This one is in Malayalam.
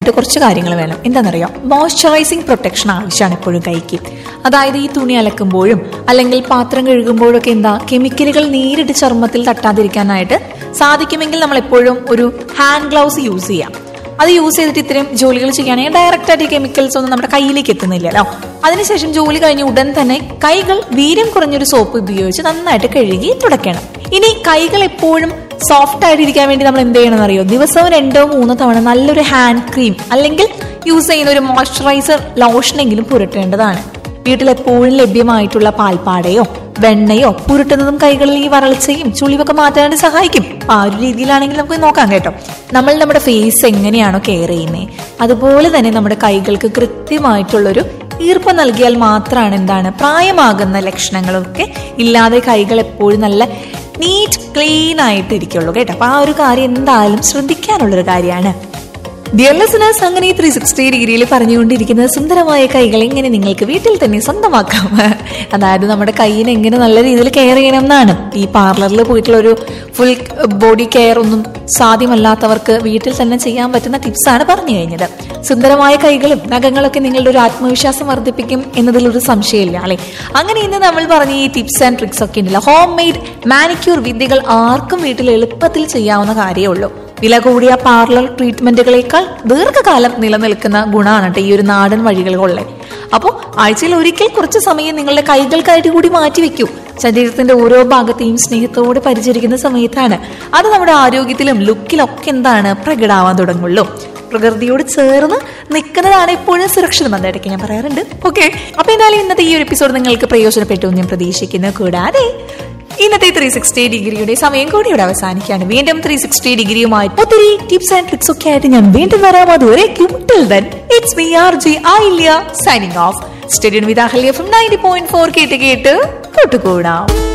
ചെയ്യാനായിട്ട് കുറച്ച് കാര്യങ്ങൾ വേണം എന്താണെന്നറിയോ മോയ്സ്ചറൈസിങ് പ്രൊട്ടക്ഷൻ ആവശ്യമാണ് എപ്പോഴും കൈക്ക് അതായത് ഈ തുണി അലക്കുമ്പോഴും അല്ലെങ്കിൽ പാത്രം കഴുകുമ്പോഴൊക്കെ എന്താ കെമിക്കലുകൾ നേരിട്ട് ചർമ്മത്തിൽ തട്ടാതിരിക്കാനായിട്ട് സാധിക്കുമെങ്കിൽ നമ്മൾ എപ്പോഴും ഒരു ഹാൻഡ് ഗ്ലൗസ് യൂസ് ചെയ്യാം അത് യൂസ് ചെയ്തിട്ട് ഇത്രയും ജോലികൾ ചെയ്യുകയാണെങ്കിൽ ഡയറക്റ്റ് ആയിട്ട് കെമിക്കൽസ് ഒന്നും നമ്മുടെ കയ്യിലേക്ക് എത്തുന്നില്ലല്ലോ അതിനുശേഷം ജോലി കഴിഞ്ഞ് ഉടൻ തന്നെ കൈകൾ വീര്യം കുറഞ്ഞൊരു സോപ്പ് ഉപയോഗിച്ച് നന്നായിട്ട് കഴുകി തുടയ്ക്കണം ഇനി കൈകൾ എപ്പോഴും സോഫ്റ്റ് ആയിട്ടിരിക്കാൻ വേണ്ടി നമ്മൾ എന്ത് ചെയ്യണമെന്ന് അറിയോ ദിവസവും രണ്ടോ മൂന്നോ തവണ നല്ലൊരു ഹാൻഡ് ക്രീം അല്ലെങ്കിൽ യൂസ് ചെയ്യുന്ന ഒരു മോയ്സ്ചറൈസർ ലോഷനെങ്കിലും പുരട്ടേണ്ടതാണ് വീട്ടിൽ എപ്പോഴും ലഭ്യമായിട്ടുള്ള പാൽപ്പാടയോ വെണ്ണയോ പുരുട്ടുന്നതും കൈകളിൽ ഈ വരൾച്ചയും ചുളിവൊക്കെ മാറ്റാനായിട്ട് സഹായിക്കും അപ്പൊ ആ ഒരു രീതിയിലാണെങ്കിൽ നമുക്ക് നോക്കാം കേട്ടോ നമ്മൾ നമ്മുടെ ഫേസ് എങ്ങനെയാണോ കെയർ ചെയ്യുന്നത് അതുപോലെ തന്നെ നമ്മുടെ കൈകൾക്ക് കൃത്യമായിട്ടുള്ളൊരു ഈർപ്പം നൽകിയാൽ മാത്രമാണ് എന്താണ് പ്രായമാകുന്ന ലക്ഷണങ്ങളൊക്കെ ഇല്ലാതെ കൈകൾ എപ്പോഴും നല്ല നീറ്റ് ക്ലീൻ ആയിട്ട് ഇരിക്കുള്ളൂ കേട്ടോ അപ്പൊ ആ ഒരു കാര്യം എന്തായാലും ശ്രദ്ധിക്കാനുള്ളൊരു കാര്യമാണ് ഡിയർ ലിസണേഴ്സ് അങ്ങനെ ത്രീ സിക്സ്റ്റി ഡിഗ്രിയിൽ പറഞ്ഞുകൊണ്ടിരിക്കുന്ന സുന്ദരമായ കൈകൾ എങ്ങനെ നിങ്ങൾക്ക് വീട്ടിൽ തന്നെ സ്വന്തമാക്കാം അതായത് നമ്മുടെ കൈയിനെ എങ്ങനെ നല്ല രീതിയിൽ കെയർ ചെയ്യണം എന്നാണ് ഈ പാർലറിൽ പോയിട്ടുള്ള ഒരു ഫുൾ ബോഡി കെയർ ഒന്നും സാധ്യമല്ലാത്തവർക്ക് വീട്ടിൽ തന്നെ ചെയ്യാൻ പറ്റുന്ന ടിപ്സാണ് പറഞ്ഞു കഴിഞ്ഞത് സുന്ദരമായ കൈകളും നഖങ്ങളൊക്കെ നിങ്ങളുടെ ഒരു ആത്മവിശ്വാസം വർദ്ധിപ്പിക്കും എന്നതിലൊരു സംശയമില്ല അല്ലെ അങ്ങനെ ഇന്ന് നമ്മൾ പറഞ്ഞ ഈ ടിപ്സ് ആൻഡ് ട്രിക്സ് ഒക്കെ ഉണ്ടല്ലോ ഹോം മെയ്ഡ് മാനിക്യൂർ വിദ്യകൾ ആർക്കും വീട്ടിൽ എളുപ്പത്തിൽ ചെയ്യാവുന്ന കാര്യമേ ഉള്ളൂ വില കൂടിയ പാർലർ ട്രീറ്റ്മെന്റുകളേക്കാൾ ദീർഘകാലം നിലനിൽക്കുന്ന ഗുണമാണ് കേട്ടോ ഈ ഒരു നാടൻ വഴികളുള്ള അപ്പോൾ ആഴ്ചയിൽ ഒരിക്കൽ കുറച്ച് സമയം നിങ്ങളുടെ കൈകൾക്കായിട്ട് കൂടി മാറ്റി വെക്കൂ ശരീരത്തിന്റെ ഓരോ ഭാഗത്തെയും സ്നേഹത്തോടെ പരിചരിക്കുന്ന സമയത്താണ് അത് നമ്മുടെ ആരോഗ്യത്തിലും ലുക്കിലും ഒക്കെ എന്താണ് പ്രകടാവാൻ തുടങ്ങുള്ളൂ പ്രകൃതിയോട് ചേർന്ന് നിൽക്കുന്നതാണ് എപ്പോഴും സുരക്ഷിതം എന്നിടയ്ക്ക് ഞാൻ പറയാറുണ്ട് ഓക്കെ അപ്പൊ എന്തായാലും ഇന്നത്തെ ഈ ഒരു എപ്പിസോഡ് നിങ്ങൾക്ക് പ്രയോജനപ്പെട്ടു എന്ന് ഞാൻ പ്രതീക്ഷിക്കുന്നു കൂടാതെ ഇന്നത്തെ ത്രീ സിക്സ്റ്റി ഡിഗ്രിയുടെ സമയം കൂടി ഇവിടെ അവസാനിക്കുകയാണ് വീണ്ടും ത്രീ സിക്സ്റ്റി ഡിഗ്രിയുമായി ഒത്തിരി ടിപ്സ് ആൻഡ് ട്രിക്സ് ഒക്കെ ആയിട്ട് ഞാൻ വീണ്ടും വരാം അതുവരേക്കും till then it's me R J Ahalya signing off stadium with Ahalya from ninety point four കേട്ട് കേട്ട് കൂട്ടുകൂടാം